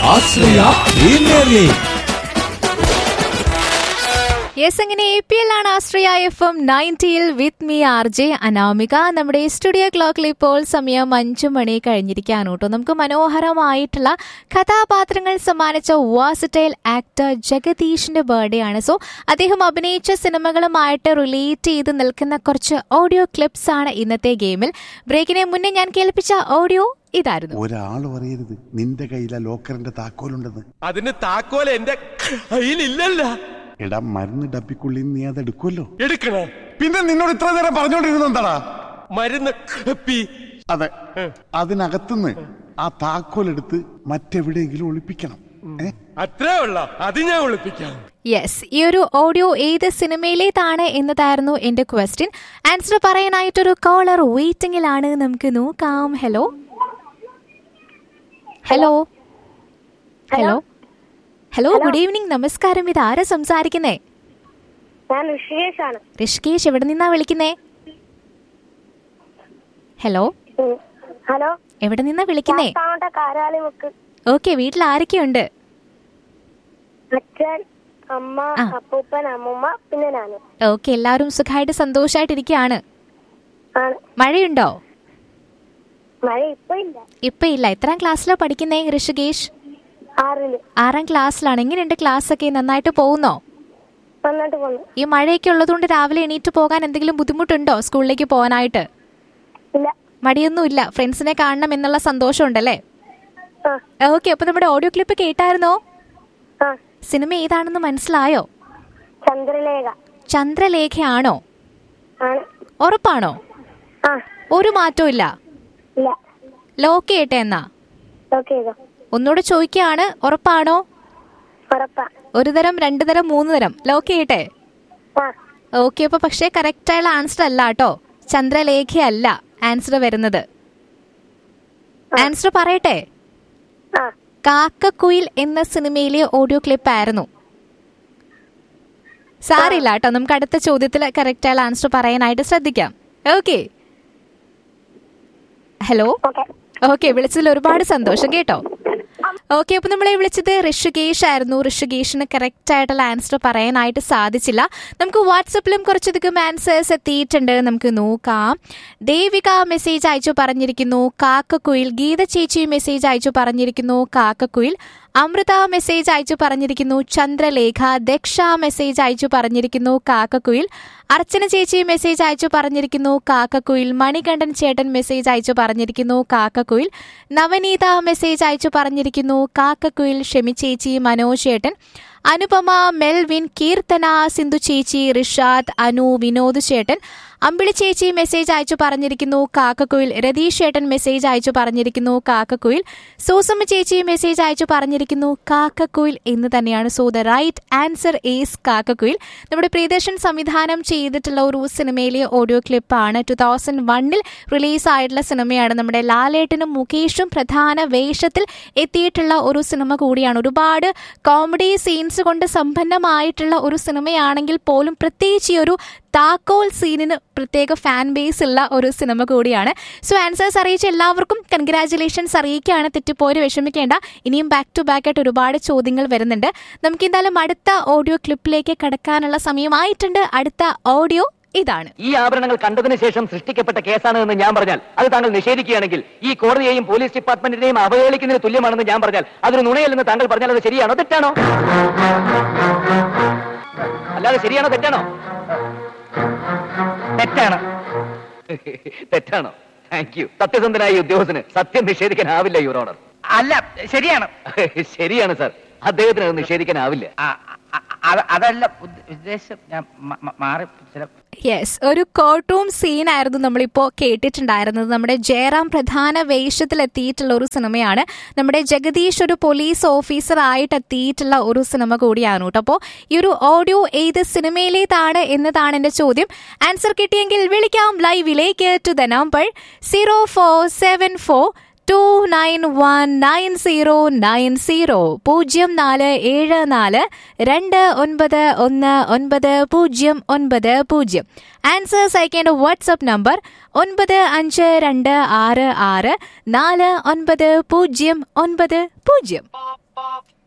ആശ്രയ premier league yes അങ്ങനെ A P L ആണ് Ashraya F M നയൻറ്റിയിൽ with me R J Anamika നമ്മുടെ സ്റ്റുഡിയോ ക്ലോക്കിൽ ഇപ്പോൾ സമയം അഞ്ചു മണി കഴിഞ്ഞിരിക്കുകയാണ് കേട്ടോ നമുക്ക് മനോഹരമായിട്ടുള്ള കഥാപാത്രങ്ങൾ സമ്മാനിച്ച വാസറ്റൈൽ ആക്ടർ ജഗദീഷിന്റെ ബർത്ത്ഡേ ആണ് സോ അദ്ദേഹം അഭിനയിച്ച സിനിമകളുമായിട്ട് റിലേറ്റ് ചെയ്ത് നിൽക്കുന്ന കുറച്ച് ഓഡിയോ ക്ലിപ്സ് ആണ് ഇന്നത്തെ ഗെയിമിൽ ബ്രേക്കിനെ മുന്നേ ഞാൻ കേൾപ്പിച്ച ഓഡിയോ ഇതായിരുന്നു ഒരാൾ പറയരുത് നിന്റെ കയ്യിലെ ലോക്കറിന്റെ താക്കോലുണ്ടെന്ന് അതിന് താക്കോൽ എന്റെ കയ്യിലില്ലല്ല എടാ മരുന്ന് ഡപ്പിക്കുള്ളിൽ നീ അത് എടുക്കുമല്ലോ എടുക്കണേ പിന്നെ നിന്നോട് ഇത്ര നേരം പറഞ്ഞോണ്ടിരുന്ന എന്താടാ മരുന്ന് കപ്പി അതെ അതിനകത്തുനിന്ന് ആ താക്കോലെടുത്ത് മറ്റെവിടെയെങ്കിലും ഒളിപ്പിക്കണം ഏ? അത്രേ ഉള്ള അത് ഞാൻ ഒളിപ്പിക്കാം യെസ് ഈ ഒരു ഓഡിയോ ഏത് സിനിമയിലേതാണ് എന്നതായിരുന്നു എന്റെ ക്വസ്റ്റ്യൻ ആൻസർ പറയാനായിട്ടൊരു കോളർ വെയിറ്റിംഗിലാണ് നമുക്ക് നോക്കാം hello hello hello hello good evening നമസ്കാരം ഇത് ആരാ സംസാരിക്കുന്നേ ഞാൻ ഋഷികേഷ് ആണ് ഋഷികേഷ് എവിടെ നിന്നാ വിളിക്കുന്നേ ഹലോ ഉം. ഹലോ എവിടെ നിന്നാ വിളിക്കുന്നേ ശാസ്താംകോട്ട കാരാളിമുക്ക് ഓക്കെ വീട്ടിൽ ആരൊക്കെയുണ്ട് അച്ഛൻ അമ്മ ആ. അപ്പൂപ്പൻ അമ്മൂമ്മ പിന്നെ ഞാന് ഓക്കെ എല്ലാവരും സുഖമായിട്ട് സന്തോഷമായിട്ടിരിക്കുകയാണ് ആണ് മഴയുണ്ടോ മഴ ഇപ്പൊ ഇല്ല ഇപ്പൊ ഇല്ല എത്രാം ക്ലാസ്സിലാ പഠിക്കുന്നേ ഋഷികേഷ് ആറില് ആറാം ക്ലാസ്സിലാണ് എങ്ങനെയുണ്ട് ക്ലാസ് ഒക്കെ നന്നായിട്ട് പോകുന്നോ വന്നിട്ട് പോന്നു ഈ മഴയൊക്കെ ഉള്ളതുകൊണ്ട് രാവിലെ എണീറ്റ് പോകാൻ എന്തെങ്കിലും ബുദ്ധിമുട്ടുണ്ടോ സ്കൂളിലേക്ക് പോകാനായിട്ട് ഇല്ല മടിയൊന്നും ഇല്ല ഫ്രണ്ട്സിനെ കാണണം എന്നുള്ള സന്തോഷം ഉണ്ടല്ലേ ആ ഓക്കെ അപ്പൊ നമ്മുടെ ഓഡിയോ ക്ലിപ്പ് കേട്ടായിരുന്നോ ആ സിനിമ ഏതാണെന്ന് മനസ്സിലായോ ചന്ദ്രലേഖ ചന്ദ്രലേഖയാണോ ആണ് ഉറപ്പാണോ ആ ഒരു മാറ്റവും ഇല്ല ഇല്ല ലോക്ക് ചെയ്യട്ടെ എന്നാ ഓക്കെ ചെയ്തോ ഒന്നുകൂടെ ചോദിക്കുകയാണ് ഉറപ്പാണോ ഉറപ്പാ ഒരു തരം രണ്ടു തരം മൂന്ന് തരം ലോക്ക് ചെയ്യട്ടെ ആ ഓക്കെ അപ്പൊ പക്ഷേ കറക്റ്റ് ആയുള്ള ആൻസർ അല്ല കേട്ടോ ചന്ദ്രലേഖയല്ല ആൻസർ വരുന്നത് ആൻസർ പറയട്ടെ ആ കാക്കക്കുയിൽ എന്ന സിനിമയിലെ ഓഡിയോ ക്ലിപ്പ് ആയിരുന്നു സാരില്ല കേട്ടോ നമുക്ക് അടുത്ത ചോദ്യത്തിൽ കറക്റ്റ് ആയുള്ള ആൻസർ പറയാനായിട്ട് ശ്രദ്ധിക്കാം ഓക്കെ ഹലോ ഓക്കെ ഓക്കെ വിളിച്ചതിൽ ഒരുപാട് സന്തോഷം കേട്ടോ ഓക്കെ അപ്പൊ നമ്മളെ വിളിച്ചത് ഋഷികേഷ് ആയിരുന്നു ഋഷികേഷിന് കറക്റ്റ് ആയിട്ടുള്ള ആൻസർ പറയാനായിട്ട് സാധിച്ചില്ല നമുക്ക് വാട്സപ്പിലും കുറച്ചധികം ആൻസേഴ്സ് എത്തിയിട്ടുണ്ട് നമുക്ക് നോക്കാം ദേവിക മെസ്സേജ് അയച്ചു പറഞ്ഞിരിക്കുന്നു കാക്കക്കുയിൽ ഗീത ചേച്ചി മെസ്സേജ് അയച്ചു പറഞ്ഞിരിക്കുന്നു കാക്കക്കുയിൽ അമൃത മെസ്സേജ് അയച്ചു പറഞ്ഞിരിക്കുന്നു ചന്ദ്രലേഖ ദക്ഷ മെസ്സേജ് അയച്ചു പറഞ്ഞിരിക്കുന്നു കാക്കക്കുയിൽ അർച്ചന ചേച്ചി മെസ്സേജ് അയച്ചു പറഞ്ഞിരിക്കുന്നു കാക്കക്കുയിൽ മണികണ്ഠൻ ചേട്ടൻ മെസ്സേജ് അയച്ചു പറഞ്ഞിരിക്കുന്നു കാക്കക്കുയിൽ നവനീത മെസ്സേജ് അയച്ചു പറഞ്ഞിരിക്കുന്നു കാക്കക്കുയിൽ ഷെമി ചേച്ചി മനോജ് ചേട്ടൻ അനുപമ മെൽവിൻ കീർത്തന സിന്ധു ചേച്ചി റിഷാദ് അനു വിനോദ് ചേട്ടൻ അമ്പിളി ചേച്ചി മെസ്സേജ് അയച്ചു പറഞ്ഞിരിക്കുന്നു കാക്കക്കുയിൽ രതീഷ് ചേട്ടൻ മെസ്സേജ് അയച്ചു പറഞ്ഞിരിക്കുന്നു കാക്കക്കുയിൽ സൂസമ്മ ചേച്ചി മെസ്സേജ് അയച്ചു പറഞ്ഞിരിക്കുന്നു കാക്കക്കുയിൽ എന്ന് തന്നെയാണ് so the right answer is Kakkakuyil നമ്മുടെ പ്രിയദർശൻ സംവിധാനം ചെയ്തിട്ടുള്ള ഒരു സിനിമയിലെ ഓഡിയോ ക്ലിപ്പാണ് ടു തൗസൻഡ് വണ്ണിൽ റിലീസ് ആയിട്ടുള്ള സിനിമയാണ് നമ്മുടെ ലാലേട്ടനും മുകേഷും പ്രധാന വേഷത്തിൽ എത്തിയിട്ടുള്ള ഒരു സിനിമ കൂടിയാണ് ഒരുപാട് കോമഡി സീൻസ് കൊണ്ട് സമ്പന്നമായിട്ടുള്ള ഒരു സിനിമയാണെങ്കിൽ പോലും പ്രത്യേകിച്ച് ഈ ഒരു താക്കോൽ സീനിന് പ്രത്യേക ഫാൻ ബേസ് ഉള്ള ഒരു സിനിമ കൂടിയാണ് സോ ആൻസേഴ്സ് അറിയിച്ച എല്ലാവർക്കും കൺഗ്രാറ്റുലേഷൻസ് അറിയിക്കുകയാണ് തെറ്റിപ്പോര് വിഷമിക്കേണ്ട ഇനിയും ബാക്ക് ടു ബാക്ക് ആയിട്ട് ഒരുപാട് ചോദ്യങ്ങൾ വരുന്നുണ്ട് നമുക്ക് എന്തായാലും അടുത്ത ഓഡിയോ ക്ലിപ്പിലേക്ക് കടക്കാനുള്ള സമയമായിട്ടുണ്ട് അടുത്ത ഓഡിയോ ഇതാണ് ഈ ആഭരണങ്ങൾ കണ്ടതിന് ശേഷം സൃഷ്ടിക്കപ്പെട്ട കേസാണ് എന്ന് ഞാൻ പറഞ്ഞാൽ അത് താങ്കൾ നിഷേധിക്കുകയാണെങ്കിൽ ഈ കോടതിയെയും പോലീസ് ഡിപ്പാർട്ട്മെന്റിനെയും അവഹേളിക്കുന്നതിന് തുല്യമാണെന്ന് ഞാൻ പറഞ്ഞാൽ അതൊരു നുണയല്ലെന്ന് താങ്കൾ പറഞ്ഞാൽ അത് ശരിയാണോ തെറ്റാണോ അല്ലാതെ ശരിയാണോ തെറ്റാണോ തെറ്റാണ് തെറ്റാണോ താങ്ക് യു സത്യസന്ധനായ ഈ ഉദ്യോഗസ്ഥന് സത്യം നിഷേധിക്കാനാവില്ല യുവർ ഓണർ അല്ല ശരിയാണ് ശരിയാണ് സാർ അദ്ദേഹത്തിന് അത് നിഷേധിക്കാനാവില്ല ആ, അ- അ- അതല്ല ഉദ്ദ- ഉദ്ദേശം ഞാൻ മ- മ- മാറി ചില യെസ് ഒരു കോർട്ട് റൂം സീനായിരുന്നു നമ്മളിപ്പോൾ കേട്ടിട്ടുണ്ടായിരുന്നത് നമ്മുടെ ജയറാം പ്രധാന വേഷത്തിൽ എത്തിയിട്ടുള്ള ഒരു സിനിമയാണ് നമ്മുടെ ജഗദീഷ് ഒരു പോലീസ് ഓഫീസർ ആയിട്ട് എത്തിയിട്ടുള്ള ഒരു സിനിമ കൂടിയാണ് കേട്ടോ അപ്പോൾ ഈ ഒരു ഓഡിയോ ഏത് സിനിമയിലേതാണ് എന്നതാണ് എൻ്റെ ചോദ്യം ആൻസർ കിട്ടിയെങ്കിൽ വിളിക്കാം ലൈവിലേക്ക് to the number zero four seven four two nine one nine zero nine zero പൂജ്യം നാല് ഏഴ് നാല് രണ്ട് ഒൻപത് ഒന്ന് ഒൻപത് പൂജ്യം ഒൻപത് പൂജ്യം ആൻസേഴ്സ് അയക്കേണ്ട വാട്സപ്പ് നമ്പർ ഒൻപത് അഞ്ച് രണ്ട് ആറ് ആറ് നാല് ഒൻപത് പൂജ്യം ഒൻപത് പൂജ്യം ഓക്കെ